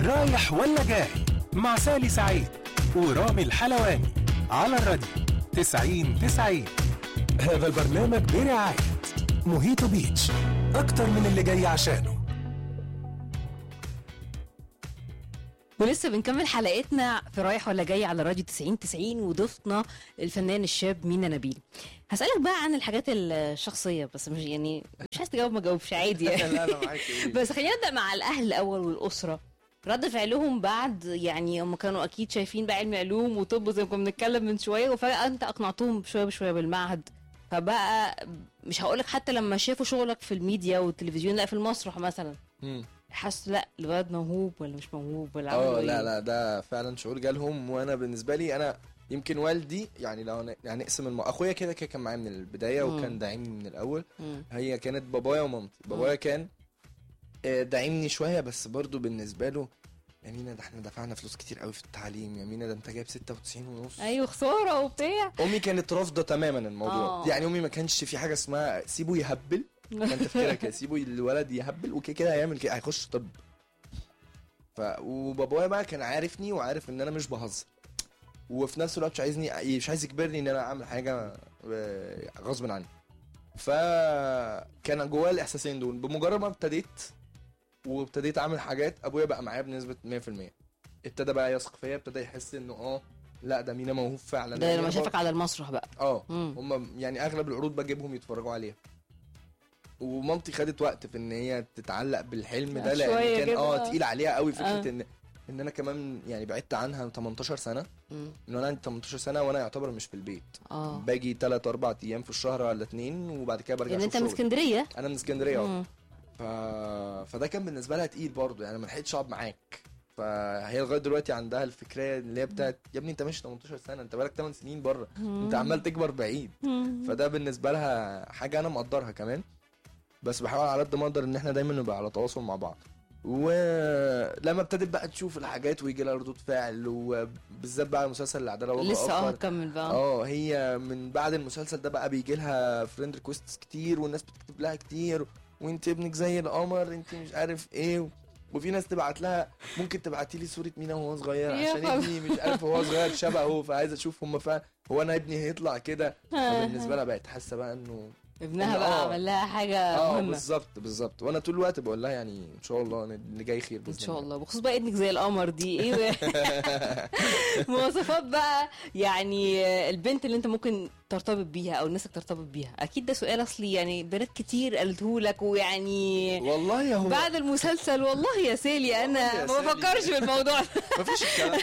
رايح ولا جاي مع سالي سعيد ورامي الحلواني على الراديو 90 90 هذا البرنامج برعاية موهيتو بيتش أكتر من اللي جاي عشانه ولسه بنكمل حلقتنا في رايح ولا جاي على راديو 90 90 وضيفنا الفنان الشاب مينا نبيل هسألك بقى عن الحاجات الشخصية بس مش يعني مش عايز تجاوب ما جاوبش عادي يعني لا لا معاك بس خلينا نبدأ مع الأهل الأول والأسرة رد فعلهم بعد يعني هم كانوا أكيد شايفين بقى علم علوم وطب زي ما كنا بنتكلم من شوية وفجأة أنت أقنعتهم شوية بشوية بالمعهد فبقى مش هقولك حتى لما شافوا شغلك في الميديا والتلفزيون لا في المسرح مثلا مم. حس لا الولد موهوب ولا مش موهوب ولا عملوا اه إيه؟ لا لا ده فعلا شعور جالهم وانا بالنسبه لي انا يمكن والدي يعني لو ن- يعني نقسم الم... اخويا كده كده كان معايا من البدايه مم. وكان داعمني من الاول مم. هي كانت بابايا ومامتي بابايا كان آه، داعمني شويه بس برضو بالنسبه له يا مينا ده احنا دفعنا فلوس كتير قوي في التعليم يا مينا ده انت جايب 96 ونص ايوه خساره وبتاع امي كانت رافضه تماما الموضوع آه. يعني امي ما كانش في حاجه اسمها سيبه يهبل كان تفكيرها كده سيبه الولد يهبل وكده كده هيعمل كده هيخش طب ف وبابايا بقى كان عارفني وعارف ان انا مش بهزر وفي نفس الوقت مش عايزني مش عايز يجبرني ان انا اعمل حاجه آه، غصب عني فكان جوايا الاحساسين دول بمجرد ما ابتديت وابتديت اعمل حاجات ابويا بقى معايا بنسبه 100% ابتدى بقى يثق فيا ابتدى يحس انه اه لا ده مينا موهوب فعلا ده يعني لما أنا شافك على المسرح بقى اه مم. هم يعني اغلب العروض بجيبهم يتفرجوا عليها ومامتي خدت وقت في ان هي تتعلق بالحلم ده شوية لان كان كده، اه آه. تقيل عليها قوي فكره آه. ان ان انا كمان يعني بعدت عنها 18 سنه مم. من وانا عندي 18 سنه وانا يعتبر مش في البيت اه باجي 3 4 ايام في الشهر ولا اتنين وبعد كده برجع لان اشوف انت من شغلي. اسكندريه انا من اسكندريه اه مم. ف... فده كان بالنسبه لها تقيل برضه يعني ما لحقتش اقعد معاك فهي لغايه دلوقتي عندها الفكريه اللي هي بتاعت يا ابني انت مش 18 سنه انت بقالك 8 سنين بره انت عمال تكبر بعيد مم. فده بالنسبه لها حاجه انا مقدرها كمان بس بحاول على قد ما اقدر ان احنا دايما نبقى على تواصل مع بعض ولما ابتدت بقى تشوف الحاجات ويجي لها ردود فعل وبالذات بقى المسلسل العداله والله لسه اه أكبر. هتكمل بقى اه هي من بعد المسلسل ده بقى بيجي لها فريند ريكويستس كتير والناس بتكتب لها كتير وانت ابنك زي القمر انت مش عارف ايه وفي ناس تبعت لها ممكن تبعتي لي صوره مينا وهو صغير يا عشان خلاص. ابني مش عارف هو صغير شبهه فعايزه اشوف هم فعلا هو انا ابني هيطلع كده فبالنسبه لها بقت حاسه بقى انه ابنها إن بقى آه. عمل لها حاجه اه مهمه بالظبط بالظبط وانا طول الوقت بقول لها يعني ان شاء الله إن اللي جاي خير ان باذن شاء الله بخصوص بقى ابنك زي القمر دي ايه مواصفات بقى يعني البنت اللي انت ممكن ترتبط بيها او الناس اللي ترتبط بيها اكيد ده سؤال اصلي يعني بنات كتير قالته لك ويعني والله يا هو بعد المسلسل والله يا سيلي والله انا يا ما سالي. بفكرش في الموضوع ده مفيش الكلام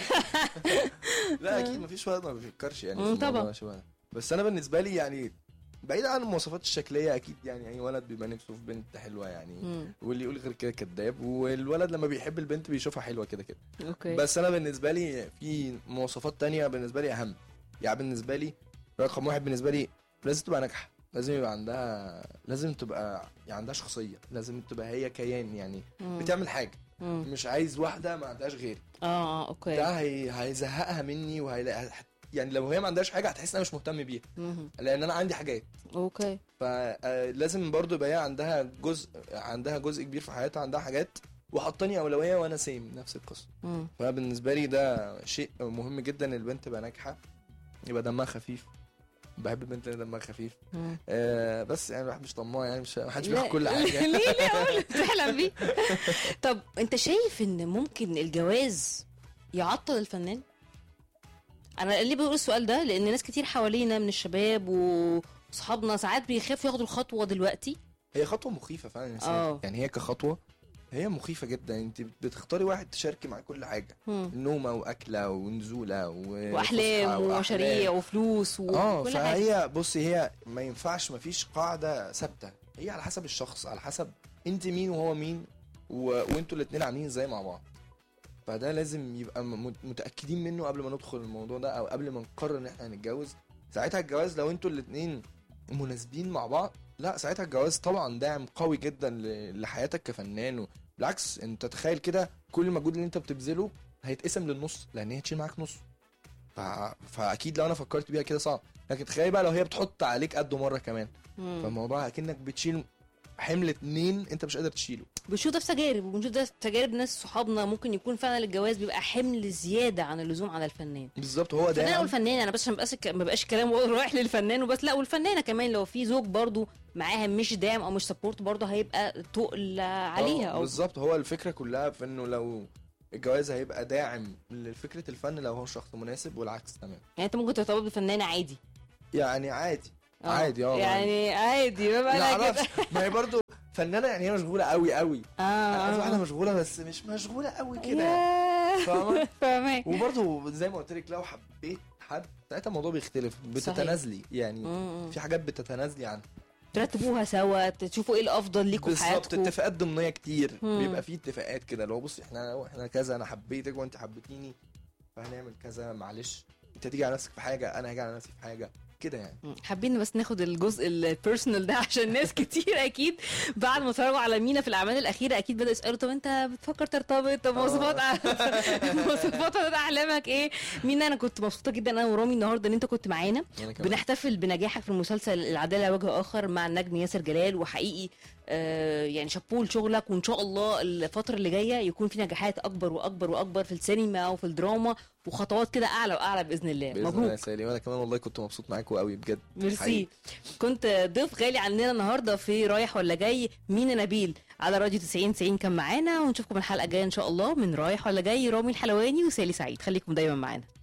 لا اكيد مفيش ولد ما بيفكرش يعني في مم، الموضوع طبعا. شبه ده. بس انا بالنسبه لي يعني بعيد عن المواصفات الشكليه اكيد يعني اي ولد بيبقى نفسه في بنت حلوه يعني مم. واللي يقول غير كده كذاب والولد لما بيحب البنت بيشوفها حلوه كده كده اوكي بس انا بالنسبه لي في مواصفات تانية بالنسبه لي اهم يعني بالنسبه لي رقم واحد بالنسبه لي لازم تبقى ناجحه لازم يبقى عندها لازم تبقى يعني عندها شخصيه لازم تبقى هي كيان يعني مم. بتعمل حاجه مم. مش عايز واحده ما عندهاش غيري اه اه اوكي ده هي... هيزهقها مني وهيلاقي يعني لو هي ما عندهاش حاجه هتحس ان انا مش مهتم بيها مهم. لان انا عندي حاجات اوكي فلازم برضو يبقى هي عندها جزء عندها جزء كبير في حياتها عندها حاجات وحطاني اولويه وانا سيم نفس القصه مم. فبالنسبه لي ده شيء مهم جدا ان البنت تبقى ناجحه يبقى دمها خفيف بحب البنت اللي دمها خفيف مم. آه بس يعني الواحد مش طماع يعني مش محدش لا، بياخد كل حاجه ليه ليه اقول بتحلم بيه طب انت شايف ان ممكن الجواز يعطل الفنان انا ليه بقول السؤال ده لان ناس كتير حوالينا من الشباب وصحابنا ساعات بيخافوا ياخدوا الخطوه دلوقتي هي خطوه مخيفه فعلا يا سيدي. اه. يعني هي كخطوه هي مخيفه جدا انت بتختاري واحد تشاركي معاه كل حاجه مم. نومه واكله ونزوله و... واحلام وفسحة ومشاريع وفلوس اه وكل حاجه فهي بصي هي ما ينفعش ما فيش قاعده ثابته هي على حسب الشخص على حسب انت مين وهو مين و... وانتوا الاثنين عاملين ازاي مع بعض فده لازم يبقى م- متاكدين منه قبل ما ندخل الموضوع ده او قبل ما نقرر ان احنا هنتجوز ساعتها الجواز لو انتوا الاثنين مناسبين مع بعض لا ساعتها الجواز طبعا داعم قوي جدا ل- لحياتك كفنان بالعكس انت تخيل كده كل المجهود اللي انت بتبذله هيتقسم للنص لان هي تشيل معاك نص ف... فاكيد لو انا فكرت بيها كده صعب لكن تخيل بقى لو هي بتحط عليك قده مره كمان مم. فالموضوع اكنك بتشيل حمل اتنين انت مش قادر تشيله بنشوف ده في تجارب وبنشوف ده في تجارب ناس صحابنا ممكن يكون فعلا الجواز بيبقى حمل زياده عن اللزوم على الفنان بالظبط هو الفنان ده والفنانه انا بس عشان مبقاش ما بقاش كلام رايح للفنان وبس لا والفنانه كمان لو في زوج برضو معاها مش داعم او مش سبورت برضو هيبقى تقل عليها آه، او بالظبط هو الفكره كلها في انه لو الجواز هيبقى داعم لفكره الفن لو هو شخص مناسب والعكس تمام يعني انت ممكن ترتبط بفنانه عادي يعني عادي آه. عادي اه يعني عادي ما ما بقى اعرفش ما هي برضه فنانه يعني هي مشغوله قوي قوي انا عايز اه واحده مشغوله بس مش مشغوله قوي كده ياه. فاهمة؟ فاهمك وبرضه زي ما قلت لك لو حبيت حد ساعتها الموضوع بيختلف بتتنازلي يعني مم. في حاجات بتتنازلي عنها ترتبوها سوا تشوفوا ايه الافضل ليكم في بالظبط حياتكم اتفاقات ضمنيه كتير مم. بيبقى في اتفاقات كده اللي هو بصي احنا احنا كذا انا حبيتك وانت حبيتيني فهنعمل كذا معلش انت هتيجي على نفسك في حاجه انا هاجي على نفسي في حاجه كده يعني مم. حابين بس ناخد الجزء البيرسونال ده عشان ناس كتير اكيد بعد ما اتفرجوا على مينا في الاعمال الاخيره اكيد بدأوا يسالوا طب انت بتفكر ترتبط طب مواصفات مواصفات احلامك ايه مينا انا كنت مبسوطه جدا انا ورامي النهارده ان انت كنت معانا انا كمان بنحتفل بنجاحك في المسلسل العداله وجه اخر مع النجم ياسر جلال وحقيقي آه يعني شابوه لشغلك وان شاء الله الفتره اللي جايه يكون في نجاحات اكبر واكبر واكبر في السينما وفي الدراما وخطوات كده اعلى واعلى باذن الله باذن الله مبروك يا سالي وانا كمان والله كنت مبسوط معاكم قوي بجد ميرسي حقيقي. كنت ضيف غالي عندنا النهارده في رايح ولا جاي مينا نبيل على راديو 90 90 كان معانا ونشوفكم الحلقه الجايه ان شاء الله من رايح ولا جاي رامي الحلواني وسالي سعيد خليكم دايما معانا